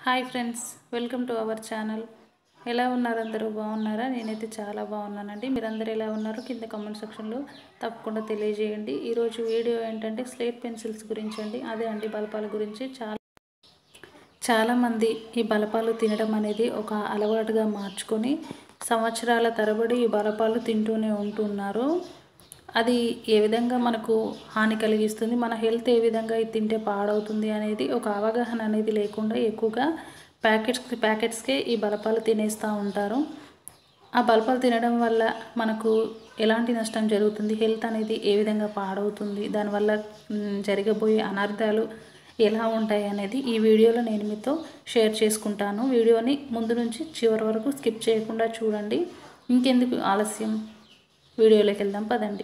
hi friends welcome to our channel ఎలా ఉన్నారు అందరూ బాగున్నారా నేనైతే చాలా బాగున్నానండి మీరందరూ ఎలా ఉన్నారో కింద కామెంట్ సెక్షన్లో తప్పకుండా తెలియజేయండి ఈరోజు వీడియో ఏంటంటే స్లేట్ పెన్సిల్స్ గురించి అండి అదే అండి బలపాల గురించి చాలా చాలామంది ఈ బలపాలు తినడం అనేది ఒక అలవాటుగా మార్చుకొని సంవత్సరాల తరబడి ఈ బలపాలు తింటూనే ఉంటున్నారు అది ఏ విధంగా మనకు హాని కలిగిస్తుంది మన హెల్త్ ఏ విధంగా ఇది తింటే పాడవుతుంది అనేది ఒక అవగాహన అనేది లేకుండా ఎక్కువగా ప్యాకెట్స్ ప్యాకెట్స్కే ఈ బలపాలు తినేస్తూ ఉంటారు ఆ బలపాలు తినడం వల్ల మనకు ఎలాంటి నష్టం జరుగుతుంది హెల్త్ అనేది ఏ విధంగా పాడవుతుంది దానివల్ల మ్, జరగబోయే అనర్థాలు ఎలా ఉంటాయి అనేది ఈ వీడియోలో నేను మీతో షేర్ చేసుకుంటాను వీడియోని ముందు నుంచి చివరి వరకు స్కిప్ చేయకుండా చూడండి ఇంకెందుకు ఆలస్యం వీడియోలోకి వెళ్దాం పదండి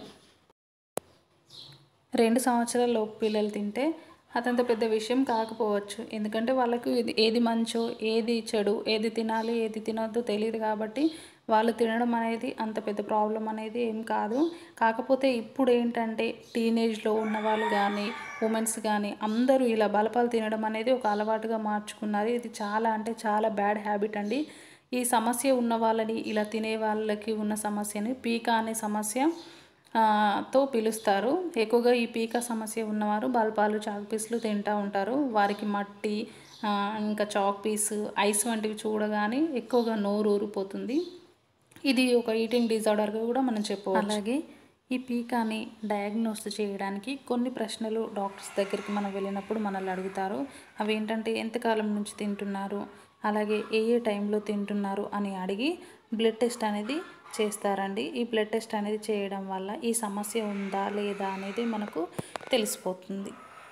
రెండు సంవత్సరాల లోపు పిల్లలు తింటే అదంత పెద్ద విషయం కాకపోవచ్చు ఎందుకంటే వాళ్ళకు ఇది ఏది మంచో ఏది చెడు ఏది తినాలి ఏది తినొద్దో తెలియదు కాబట్టి వాళ్ళు తినడం అనేది అంత పెద్ద ప్రాబ్లం అనేది ఏం కాదు కాకపోతే ఇప్పుడు ఏంటంటే టీనేజ్లో ఉన్న వాళ్ళు కానీ ఉమెన్స్ కానీ అందరూ ఇలా బలపాలు తినడం అనేది ఒక అలవాటుగా మార్చుకున్నారు ఇది చాలా అంటే చాలా బ్యాడ్ హ్యాబిట్ అండి ఈ సమస్య ఉన్న వాళ్ళని ఇలా తినే వాళ్ళకి ఉన్న సమస్యని పీకా అనే సమస్య ఆ, తో పిలుస్తారు ఎక్కువగా ఈ పీక సమస్య ఉన్నవారు బల్పాలు చాక్ పీసులు తింటూ ఉంటారు వారికి మట్టి ఆ, ఇంకా చాక్ పీస్ ఐస్ వంటివి చూడగానే ఎక్కువగా నోరు ఊరిపోతుంది ఇది ఒక ఈటింగ్ డిజార్డర్గా కూడా మనం చెప్పవచ్చు అలాగే ఈ పీకాని డయాగ్నోస్ చేయడానికి కొన్ని ప్రశ్నలు డాక్టర్స్ దగ్గరికి మనం వెళ్ళినప్పుడు మనల్ని అడుగుతారు అవి ఏంటంటే ఎంతకాలం నుంచి తింటున్నారు అలాగే ఏ ఏ టైంలో తింటున్నారు అని అడిగి బ్లడ్ టెస్ట్ అనేది చేస్తారండి ఈ బ్లడ్ టెస్ట్ అనేది చేయడం వల్ల ఈ సమస్య ఉందా లేదా అనేది మనకు తెలిసిపోతుంది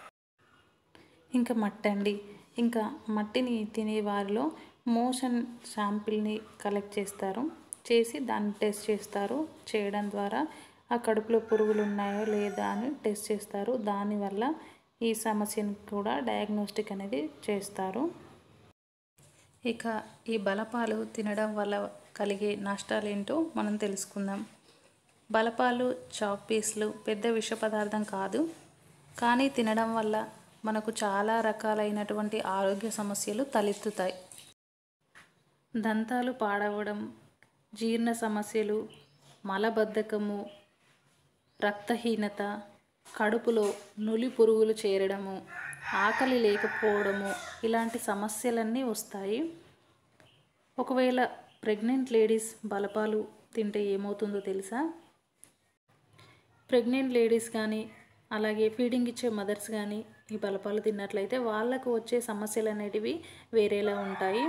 ఇంకా మట్టి అండి ఇంకా మట్టిని తినే వారిలో మోషన్ శాంపిల్ని కలెక్ట్ చేస్తారు చేసి దాన్ని టెస్ట్ చేస్తారు చేయడం ద్వారా ఆ కడుపులో పురుగులు ఉన్నాయో లేదా అని టెస్ట్ చేస్తారు దానివల్ల ఈ సమస్యను కూడా డయాగ్నోస్టిక్ అనేది చేస్తారు ఇక ఈ బలపాలు తినడం వల్ల కలిగే నష్టాలు ఏంటో మనం తెలుసుకుందాం బలపాలు చాక్ పీస్లు పెద్ద విష పదార్థం కాదు కానీ తినడం వల్ల మనకు చాలా రకాలైనటువంటి ఆరోగ్య సమస్యలు తలెత్తుతాయి దంతాలు పాడవడం జీర్ణ సమస్యలు మలబద్ధకము రక్తహీనత కడుపులో నులి పురుగులు చేరడము ఆకలి లేకపోవడము ఇలాంటి సమస్యలన్నీ వస్తాయి ఒకవేళ ప్రెగ్నెంట్ లేడీస్ బలపాలు తింటే ఏమవుతుందో తెలుసా ప్రెగ్నెంట్ లేడీస్ కానీ అలాగే ఫీడింగ్ ఇచ్చే మదర్స్ కానీ ఈ బలపాలు తిన్నట్లయితే వాళ్ళకు వచ్చే సమస్యలు అనేటివి వేరేలా ఉంటాయి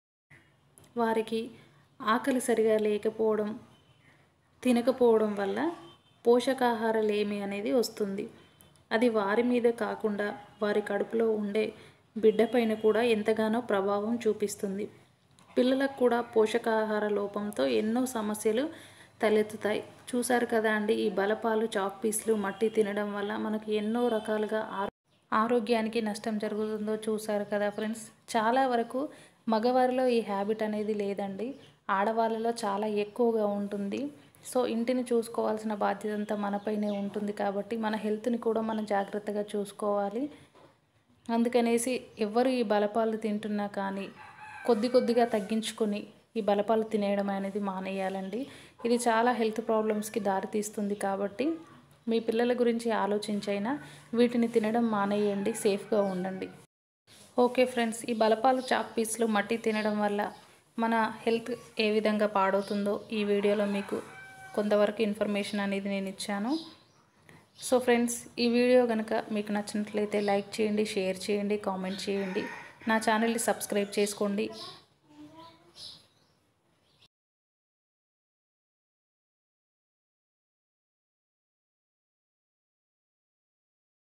వారికి ఆకలి సరిగా లేకపోవడం తినకపోవడం వల్ల పోషకాహార లేమి అనేది వస్తుంది అది వారి మీద కాకుండా వారి కడుపులో ఉండే బిడ్డపైన కూడా ఎంతగానో ప్రభావం చూపిస్తుంది పిల్లలకు కూడా పోషకాహార లోపంతో ఎన్నో సమస్యలు తలెత్తుతాయి చూసారు కదా అండి ఈ బలపాలు చాక్ పీస్లు మట్టి తినడం వల్ల మనకు ఎన్నో రకాలుగా ఆరో ఆరోగ్యానికి నష్టం జరుగుతుందో చూసారు కదా ఫ్రెండ్స్ చాలా వరకు మగవారిలో ఈ హ్యాబిట్ అనేది లేదండి ఆడవాళ్ళలో చాలా ఎక్కువగా ఉంటుంది సో ఇంటిని చూసుకోవాల్సిన బాధ్యత అంతా మనపైనే ఉంటుంది కాబట్టి మన హెల్త్ని కూడా మనం జాగ్రత్తగా చూసుకోవాలి అందుకనేసి ఎవరు ఈ బలపాలు తింటున్నా కానీ కొద్ది కొద్దిగా తగ్గించుకొని ఈ బలపాలు తినేయడం అనేది మానేయాలండి ఇది చాలా హెల్త్ ప్రాబ్లమ్స్కి దారితీస్తుంది కాబట్టి మీ పిల్లల గురించి ఆలోచించైనా వీటిని తినడం మానేయండి సేఫ్గా ఉండండి ఓకే ఫ్రెండ్స్ ఈ బలపాలు చాక్ పీస్లు మట్టి తినడం వల్ల మన హెల్త్ ఏ విధంగా పాడవుతుందో ఈ వీడియోలో మీకు కొంతవరకు ఇన్ఫర్మేషన్ అనేది నేను ఇచ్చాను సో ఫ్రెండ్స్ ఈ వీడియో కనుక మీకు నచ్చినట్లయితే లైక్ చేయండి షేర్ చేయండి కామెంట్ చేయండి నా ఛానల్ని సబ్స్క్రైబ్ చేసుకోండి